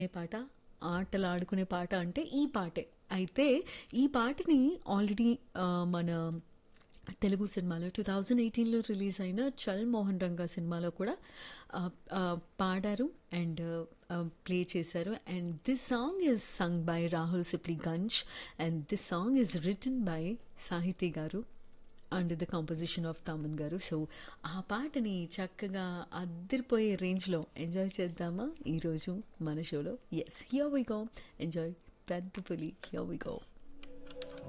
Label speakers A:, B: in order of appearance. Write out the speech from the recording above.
A: ఏ పాట ఆటలు ఆడుకునే పాట అంటే ఈ పాటే అయితే ఈ పాటని ఆల్రెడీ మన తెలుగు సినిమాలో టూ థౌజండ్ ఎయిటీన్లో రిలీజ్ అయిన చల్ మోహన్ రంగా సినిమాలో కూడా ఆ, ఆ, పాడారు అండ్ ప్లే చేశారు and this song is sung by Rahul Sipligunj and this song is written by Sahithi garu under the composition of Thaman garu so ఆ పాటని చక్కగా అద్దరిపోయే రేంజ్లో ఎంజాయ్ చేద్దామా ఈరోజు మన షోలో yes here we go enjoy పెద్ద పులి హియర్ వి గో